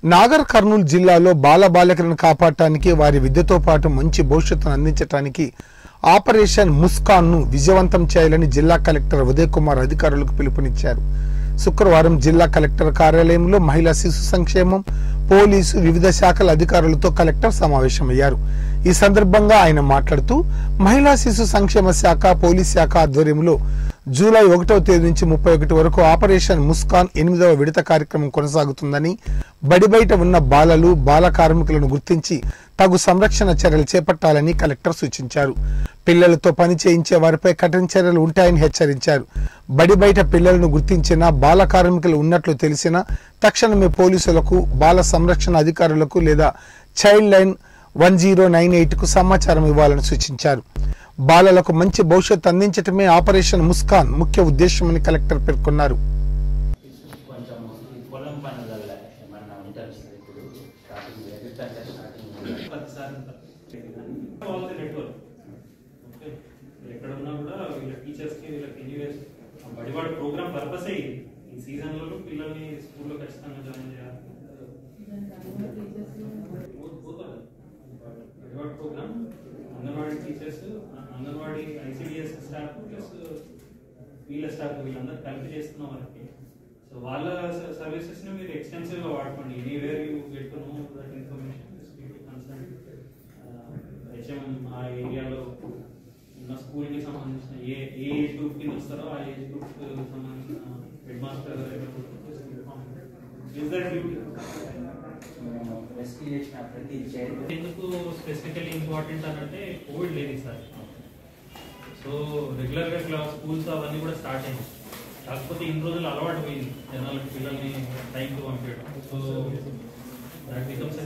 నాగర్ కర్నూలు జిల్లాలో బాల బాలికలను కాపాడటానికి వారి విద్యతో పాటు మంచి భవిష్యత్తును అందించడానికి ఆపరేషన్ ముస్కాన్ను విజయవంతం చేయాలని జిల్లా కలెక్టర్ ఉదయ్ కుమార్ అధికారులకు పిలుపునిచ్చారు శుక్రవారం జిల్లా కలెక్టర్ కార్యాలయంలో మహిళా శిశు సంక్షేమం పోలీసు వివిధ శాఖల అధికారులతో కలెక్టర్ సమావేశమయ్యారు ఈ సందర్భంగా ఆయన మాట్లాడుతూ మహిళా శిశు సంక్షేమ శాఖ పోలీస్ శాఖ ఆధ్వర్యంలో జూలై ఒకటవ తేదీ నుంచి ముప్పై ఒకటి వరకు ఆపరేషన్ ముస్కాన్ ఎనిమిదవ విడత కార్యక్రమం కొనసాగుతుందని బడి బయట ఉన్న బాలలు బాల కార్మికులను గుర్తించి తగు సంరక్షణ చర్యలు చేపట్టాలని కలెక్టర్ సూచించారు పిల్లలతో పని చేయించే వారిపై కఠిన చర్యలు ఉంటాయని హెచ్చరించారు బడి బయట పిల్లలను గుర్తించిన బాల కార్మికులు ఉన్నట్లు తెలిసిన తక్షణమే పోలీసులకు బాల సంరక్షణ అధికారులకు లేదా child line one zero nine ఎయిట్కు సమాచారం ఇవ్వాలని సూచించారు బాలలకు మంచి భవిష్యత్తు అందించటమే ఆపరేషన్ ముస్కాన్ ముఖ్య ఉద్దేశమని కలెక్టర్ పేర్కొన్నారు కొంచెం ఈ పొలం పనులలో ఏమన్నా ఉంటారు సార్ ఇప్పుడు స్టార్టింగ్ అగ్రికల్చర్ స్టార్టింగ్ ప్రతిసారి ఆల్ ది నెట్వర్క్ ఓకే ఎక్కడ ఉన్నా కూడా వీళ్ళ టీచర్స్కి వీళ్ళకి ఎనీవేస్ బడివాడ ప్రోగ్రామ్ పర్పసే ఇది ఈ సీజన్లలో పిల్లల్ని స్కూల్లో ఖచ్చితంగా జాయిన్ చేయాలి బడివాడ programme anganwadi teachers anganwadi ICDS staff plus వీళ్ళ స్టాఫ్ వీళ్ళందరూ కలిపి చేస్తున్న వాళ్ళకి సో వాళ్ళ సర్వీసెస్ ని మీరు ఎక్స్టెన్సివ్ గా వాడుకోండి anywhere you get to know that information concern HM ఆ ఏరియాలో ఉన్న స్కూల్ కి సంబంధించిన ఏ ఏ ఏజ్ గ్రూప్ కింద వస్తారో ఆ ఏజ్ గ్రూప్ సంబంధించిన headmaster is that duty మేము రెస్క్యూ చేసిన ప్రతి చైల్డ్ ఎందుకు స్పెసిఫికల్లీ ఇంపార్టెంట్ అని అంటే కోవిడ్ లేదు సార్ సో రెగ్యులర్ గా క్లాస్ స్కూల్స్ అవన్నీ కూడా స్టార్ట్ అయ్యాయి కాకపోతే ఇన్ని రోజులు అలవాటు పోయింది జనాలకు పిల్లల్ని టైంకి పంపించడం సో దట్ బికమ్స్